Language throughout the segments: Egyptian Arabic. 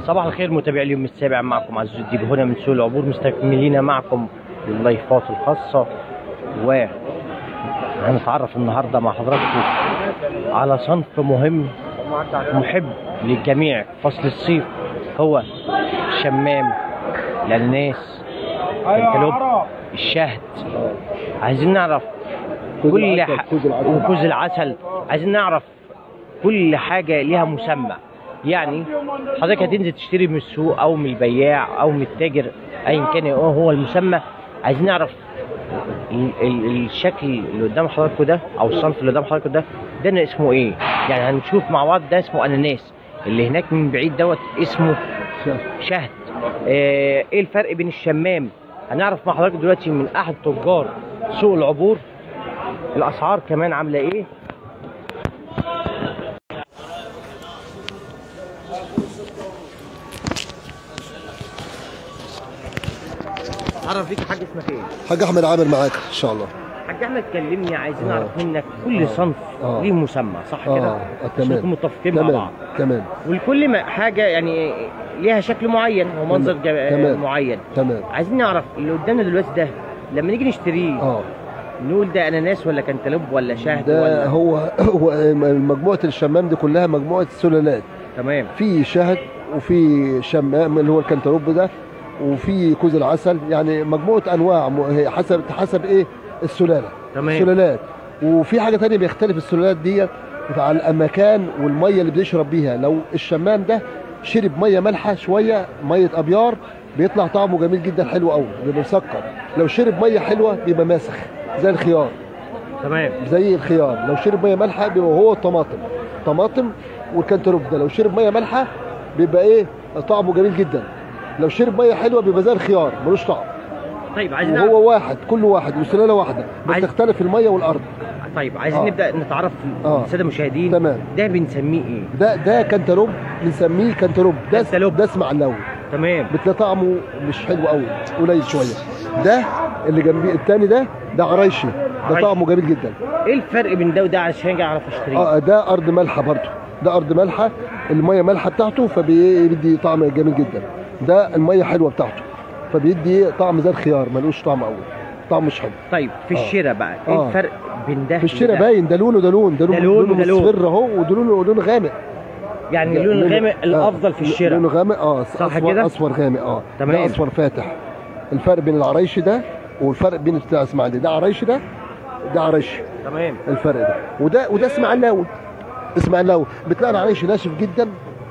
صباح الخير متابعي اليوم السابع معكم عزيز الديب هنا من سوق العبور مستكملين معكم اللايفات الخاصة و هنتعرف النهارده مع حضراتكم على صنف مهم محب للجميع فصل الصيف هو الشمام الاناناس الكلوب الشهد عايزين نعرف كل ح... وكوز العسل عايزين نعرف كل حاجة ليها مسمى يعني حضرتك هتنزل تشتري من السوق او من البياع او من التاجر ايا كان إيه هو المسمى عايزين نعرف ال- ال- الشكل اللي قدام حضراتكم ده او الصنف اللي قدام حضراتكم ده ده اسمه ايه يعني هنشوف مع بعض ده اسمه اناناس اللي هناك من بعيد دوت اسمه شهد آه، ايه الفرق بين الشمام هنعرف مع حضرتك دلوقتي من احد تجار سوق العبور الاسعار كمان عامله ايه عرف بيك حاج اسمك ايه حاج احمد عامر معاك ان شاء الله حاج احمد كلمني عايزين آه. نعرف منك كل صنف آه. ليه مسمى صح كده اه عشان تمام نكون متفقين مع تمام بعض تمام والكل ما حاجه يعني ليها شكل معين ومنظر جا- تمام. معين تمام عايزين نعرف اللي قدامنا دلوقتي ده لما نيجي نشتريه اه نقول ده اناناس ولا كنتالوب ولا شهد ده ولا هو هو مجموعه الشمام دي كلها مجموعه سلالات تمام في شهد وفي شمام اللي هو الكنتالوب ده وفي كوز العسل يعني مجموعه انواع م- هي حسب حسب ايه السلاله تمام. سلالات وفي حاجه تانية بيختلف السلالات دي على المكان والميه اللي بيشرب بيها لو الشمام ده شرب ميه مالحه شويه ميه ابيار بيطلع طعمه جميل جدا حلو قوي بيبقى مسكر لو شرب ميه حلوه بيبقى ماسخ زي الخيار تمام زي الخيار لو شرب ميه مالحه بيبقى هو الطماطم طماطم والكنتالوب ده لو شرب ميه مالحه بيبقى ايه طعمه جميل جدا لو شرب ميه حلوه بيبقى زي الخيار ملوش طعم طيب عايزين نعرف وهو واحد كل واحد وسلاله واحده بس عايز- تختلف الميه والارض طيب عايزين آه. نبدا نتعرف آه. الساده المشاهدين تمام. ده بنسميه ايه ده ده كنتالوب بنسميه كنتالوب ده كنتالوب. ده اسمع اللون تمام بتلاقي طعمه مش حلو قوي قليل شويه ده اللي جنبيه التاني ده ده عرايشي ده عرايشي. طعمه جميل جدا ايه الفرق بين ده وده عشان اجي اعرف اشتريه اه ده ارض مالحه برضه ده ارض مالحه الميه مالحه بتاعته فبيدي طعم جميل جدا ده الميه حلوه بتاعته فبيدي طعم زي الخيار ملوش طعم قوي طعم مش حلو طيب في آه. الشراء بقى ايه آه. الفرق بين ده في الشراء وده؟ باين ده لونه ده لون ده ده لونه لون لونه وده لون. مصفر اهو وده لونه لونه غامق يعني ده اللون لونه- الغامق آه. الافضل في الشراء لونه غامق اه صح اصفر كده؟ اصفر غامق اه تمام. ده اصفر فاتح الفرق بين العرايشي ده والفرق بين بتاع اسماعيلي ده عرايشي ده ده عرايشي تمام الفرق ده وده وده اسماعيلاوي اسماعيلاوي بتلاقي العريش ناشف جدا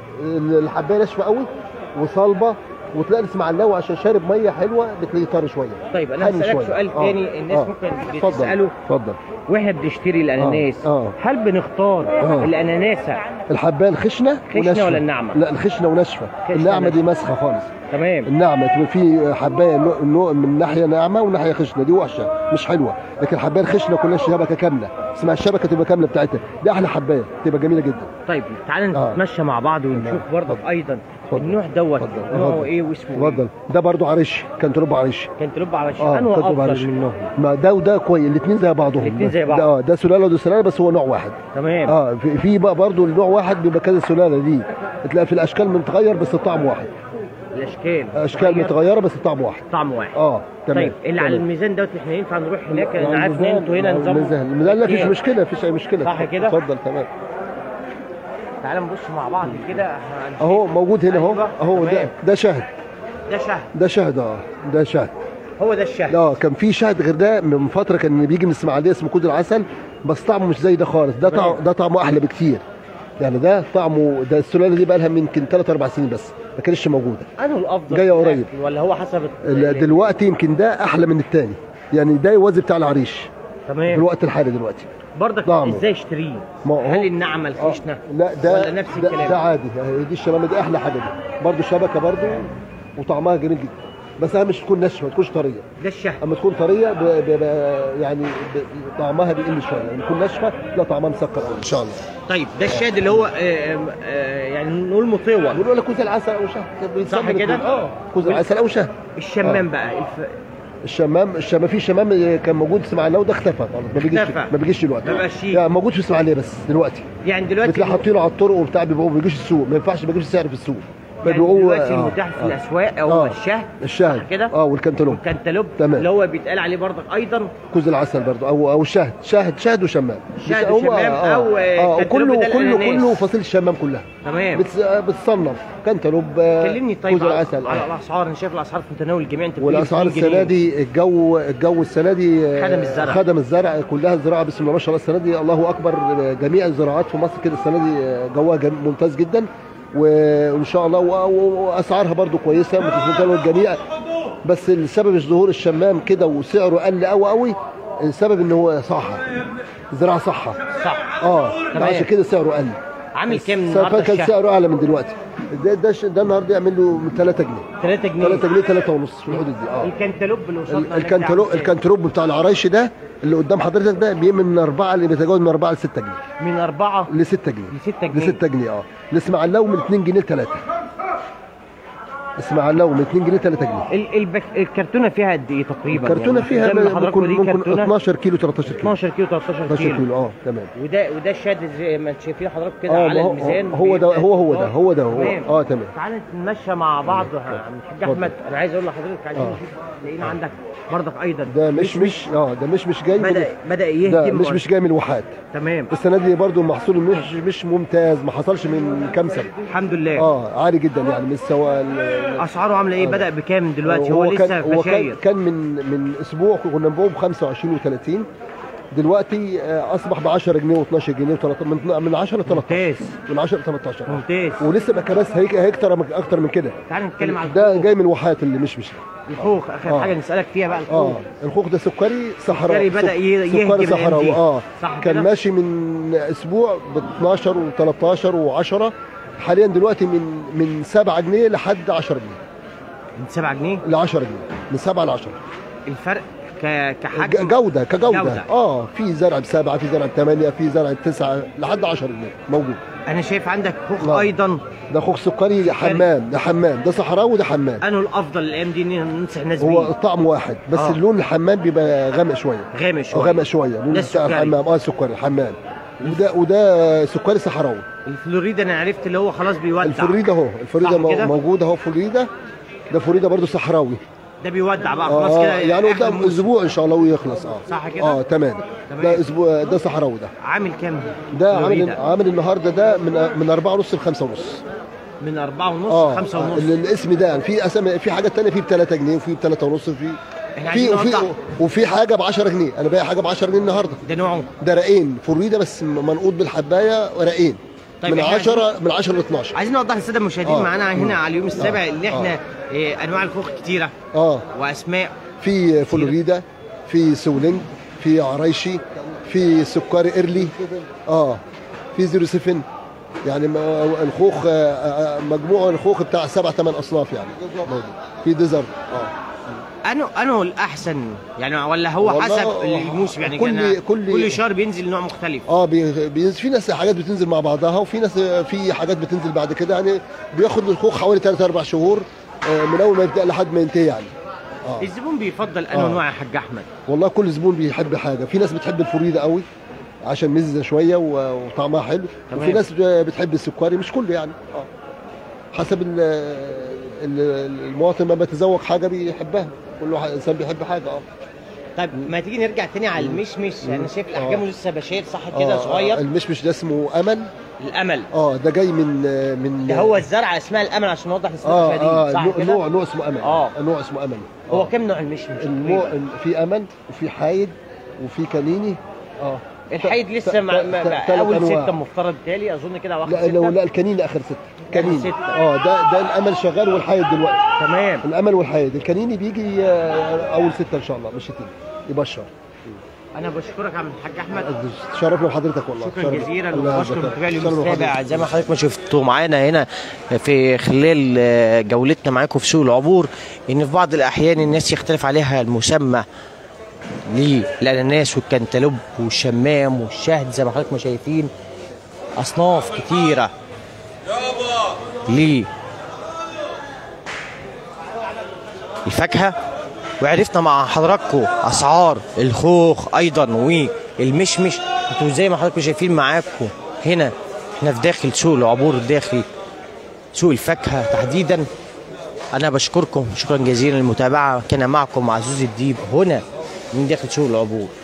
الحبايه ناشفه قوي وصلبه وتلاقي الاسماعيلاوي عشان شارب ميه حلوه بتلاقيه طري شويه طيب انا حامي هسالك شوية. سؤال آه. تاني الناس آه. ممكن اتفضل بتساله اتفضل واحنا بنشتري الاناناس آه. هل بنختار آه. الاناناسه الحبايه الخشنه خشنة وناشفة. ولا الناعمة؟ لا الخشنه وناشفه خشنة الناعمه دي وناشفة. مسخه خالص تمام الناعمه تبقى في حبايه نوع- نوع من ناحيه ناعمه وناحيه خشنه دي وحشه مش حلوه لكن الحبايه الخشنه كلها شبكه كامله اسمها الشبكه تبقى كامله بتاعتها دي احلى حبايه تبقى جميله جدا طيب تعالى آه. نتمشى مع بعض ونشوف برضك ايضا اتفضل. النوع دوت اتفضل. نوعه اتفضل. ايه واسمه اتفضل ده برضو عريش كان تربه عريش كان تلب على شيء اه انه كان تربه عريش افضل منهم ما ده وده كويس الاثنين زي بعضهم الاتنين زي بعض. ده اه ده سلاله وده سلاله بس هو نوع واحد تمام اه في, في بقى برضو النوع واحد بيبقى كذا سلاله دي تلاقي في الاشكال متغير بس الطعم واحد الاشكال اشكال متغير، متغيره بس الطعم واحد طعم واحد اه تمام طيب اللي على تمام. الميزان دوت احنا ينفع نروح هناك انا يعني عارف ان انتوا هنا نظام الميزان الميزان لا فيش إيه؟ مشكله فيش اي مشكله صح كده؟ اتفضل تمام تعالى نبص مع بعض كده هنشوف. اهو موجود هنا اهو أيوة، اهو ده تمام. ده شهد ده شهد ده شهد اه ده شهد هو ده الشهد اه كان في شهد غير ده من فتره كان بيجي من اسماعيليه اسمه كود العسل بس طعمه مش زي ده خالص ده طعم تمام. ده طعمه احلى بكتير يعني ده طعمه ده السلاله دي بقى لها يمكن 3 4 سنين بس ما كانتش موجوده انه الافضل جاية في قريب. الأكل ولا هو حسب ال- دلوقتي يمكن ده احلى من الثاني يعني ده يوازي بتاع العريش في تمام الوقت الحالي دلوقتي برضك طعمه. ازاي اشتريه ما هو- هل النعمه آه، الخشنه لا ده ولا نفس ده, الكلام ده عادي يعني دي الشمامه دي احلى حاجه دي برضه شبكه برضه وطعمها جميل جدا بس اهم مش تكون ناشفه ما تكونش طريه ده الشهد اما تكون طريه ب- بيبقى يعني ب- طعمها بيقل شويه لما تكون ناشفه لا طعمها مسكر قوي ان شاء الله طيب ده الشهد اللي هو آه، آه، يعني نقول مطول بنقول لك كوز العسل او شهد بيتسمى صح كده؟ الاتنين. اه كوز العسل او شهد الشمام بقى الف... الشمام الشمام في شمام كان موجود في اسماعيليه وده اختفى خالص ما بيجيش اختفى. ما بيجيش دلوقتي ما بقاش فيه. يعني موجود في اسماعيليه بس دلوقتي يعني دلوقتي بتلاقي حاطينه على الطرق وبتاع بيبقوا ما بيجيش السوق ما ينفعش ما يجيش سعر في السوق يعني بيبيعوه- دلوقتي آه، المتاح في آه. الاسواق هو آه. الشهد الشهد صح كده اه والكنتالوب والكنتالوب تمام. اللي هو بيتقال عليه برضك ايضا كوز العسل برضه او او الشهد شهد شهد وشمام شهد بس هو- وشمام أو، آه، اه كنتالوب كله ده كله الأناناس. كله فصيل الشمام كلها تمام بتس- بتصنف كنتالوب آه، كلمني طيب كوز على, العسل على آه. الاسعار انا شايف الاسعار في متناول الجميع انت بتقولي والاسعار 200 جنيه. السنه دي الجو الجو السنه دي آه، خدم الزرع. خدم الزرع كلها زراعه بسم الله ما شاء الله السنه دي الله اكبر آه، جميع الزراعات في مصر كده السنه دي آه، جوها جم- ممتاز جدا و- وان شاء الله و- و- واسعارها برضو كويسه متناول الجميع بس السبب ظهور الشمام كده وسعره قل قوي قوي السبب ان هو صحة زراعه صحة صح اه تمام. عشان كده سعره قل عامل كام السنة النهارده كان الشهد سعره اعلى من دلوقتي ده ده, ش- ده النهارده يعمل له من 3 جنيه 3 جنيه 3 جنيه 3 ونص في الحدود دي اه الكنتالوب اللي وصلنا ال- هناك ده الكنتالوب عامل كام؟ الكنتالوب بتاع العرايشي ده اللي قدام حضرتك ده بيعمل من أربعة اللي بيتجاوز من أربعة ل 6 جنيه من 4 ل 6 جنيه ل 6 ل جنيه 6 جنيه اه الاسماعيلاوي من 2 جنيه ل 3 اسماعيلاوي من 2 جنيه ل 3 جنيه ال- البك... الكرتونه فيها قد ايه تقريبا الكرتونه يعني فيها زي ما حضراتكم ممكن دي ممكن كرتونه 12 كيلو 13 كيلو 12 كيلو 13 13 كيلو كيلو اه تمام وده وده الشهد زي ما انتم شايفين حضراتكم كده اه على ما هو- الميزان هو ده هو هو ده هو ده هو تمام. اه تمام تعالى نتمشى مع بعض يا عم الحاج اتفضل. احمد انا عايز اقول لحضرتك عايزين آه. نشوف لقينا عندك برضك ايضا ده مش مش اه ده مش مش جاي من بدا بدا ده يهدم مش مش جاي من الواحات تمام السنه دي برضو المحصول مش مش ممتاز ما حصلش من كام سنه الحمد لله اه عالي جدا يعني من سواء ال- اسعاره عامله ايه بدا بكام دلوقتي هو, كان لسه هو كان بشاير كان من من اسبوع كنا بنبيعه ب 25 و30 دلوقتي آه، اصبح ب 10 جنيه و12 جنيه و13 من من 10 ل 13 ممتاز من 10 ل 13 ممتاز ولسه بقى كمان هيك هيكتر اكتر من كده تعال نتكلم على ده الخوخ جاي من الواحات اللي مش مش الخوخ اخر آه. حاجه نسالك فيها بقى اه الخوخ الخوخ ده سكري صحراوي سكري بدأ سك- ي- يهجم سكري الأيام صحراوي دي. اه صح كان كده؟ ماشي من اسبوع ب 12 و13 و10 حاليا دلوقتي من من 7 جنيه لحد 10 جنيه من 7 جنيه ل 10 جنيه من 7 ل 10 الفرق ك... ج- كحجم جودة كجودة جودة. اه في زرع بسبعة في زرع بثمانية في زرع بتسعة لحد 10 جنيه موجود انا شايف عندك خوخ نعم. ايضا ده خوخ سكري حمام ده حمام ده صحراوي وده حمام انه الافضل الايام دي إن ننصح الناس هو بيه الطعم واحد بس آه. اللون الحمام بيبقى غامق شوية غامق اه شويه غامق شوية اللون ده بتاع السكري. الحمام اه سكري حمام وده وده سكري صحراوي الفلوريدا انا عرفت اللي هو خلاص بيودع الفريدة اهو الفريدة صح مو- كده؟ موجودة اهو فريدة ده فريدة برضو صحراوي ده بيودع بقى خلاص اه كده يعني آخر قدام موسم. اسبوع ان شاء الله ويخلص اه صح كده؟ اه تمام تمام. ده اسبوع ده صحراوي ده عامل كام ده عامل فلوريدا؟ عامل النهارده ده من من 4 ونص ل 5 ونص من 4 ونص اه 5 ونص ال- الاسم ده يعني في اسامي في حاجات تانية في ب 3 جنيه وفي ب 3 ونص وفي احنا في عايزين وفي نوضح وفي حاجه ب 10 جنيه انا بايع حاجه ب 10 جنيه النهارده ده نوعه ده رقين فريده بس منقوط بالحبايه رقين طيب من إحنا 10 من 10 ل 12 عايزين نوضح للساده المشاهدين آه. معانا هنا على اليوم السابع آه. اللي احنا إيه انواع الخوخ كتيره اه واسماء في فلوريدا في سولينج في عرايشي في سكري ايرلي اه في 07 يعني ما- الخوخ آه، آه، مجموع الخوخ بتاع سبع ثمان اصناف يعني موجود. في ديزرت اه انه انه الاحسن يعني ولا هو والله حسب آه، الموسم يعني كل- كان كل- كل شهر بينزل نوع مختلف اه بي بي في ناس حاجات بتنزل مع بعضها وفي ناس في حاجات بتنزل بعد كده يعني بياخد الخوخ حوالي 3 4 شهور آه، من اول ما يبدا لحد ما ينتهي يعني اه الزبون بيفضل انه آه. نوع يا حاج احمد والله كل زبون بيحب حاجه في ناس بتحب الفريده قوي عشان مزه شويه و- وطعمها حلو تمام. وفي ناس بتحب السكري مش كله يعني اه حسب ال- ال- المواطن ما بيتذوق حاجه بيحبها كل واحد انسان بيحب حاجه اه طيب ما تيجي نرجع تاني على المشمش انا شايف آه. الاحجام لسه بشير صح كده آه، صغير المشمش ده اسمه امل الامل اه ده جاي من من ده هو الزرع اسمها الامل عشان نوضح للساده اه المشاهدين اه صح نوع كده نوع نوع اسمه امل آه. نوع اسمه امل هو آه. كم نوع المشمش النوع تقريباً؟ في امل وفي حايد وفي كنيني اه الحيد ت- لسه مع ت- مع- ت- مع تلات اول أنواع. سته مفترض تالي اظن كده واخد لا لو سته لا الكنيني اخر ستة كنيني ستة. اه ده ده الامل شغال والحيد دلوقتي تمام الامل والحيد الكنيني بيجي آه، اول ستة ان شاء الله مش ستين يبشر انا بشكرك يا عم الحاج احمد شرفنا بحضرتك والله شكرا شرف- جزيلا الله وبشكر يجزاك. متابعي اليوم شرف السابع بحضرتك. زي ما حضرتك ما شفتوا معانا هنا في خلال آه، جولتنا معاكم في سوق العبور ان في بعض الاحيان الناس يختلف عليها المسمى للاناناس والكنتالوب والشمام والشهد زي ما حضرتك ما شايفين اصناف كتيره ليه الفاكهه وعرفنا مع حضراتكم اسعار الخوخ ايضا والمشمش انتوا زي ما حضراتكم شايفين معاكم هنا احنا في داخل سوق العبور داخل سوق الفاكهه تحديدا انا بشكركم شكرا جزيلا للمتابعه كان معكم عزوز الديب هنا من داخل سوق العبور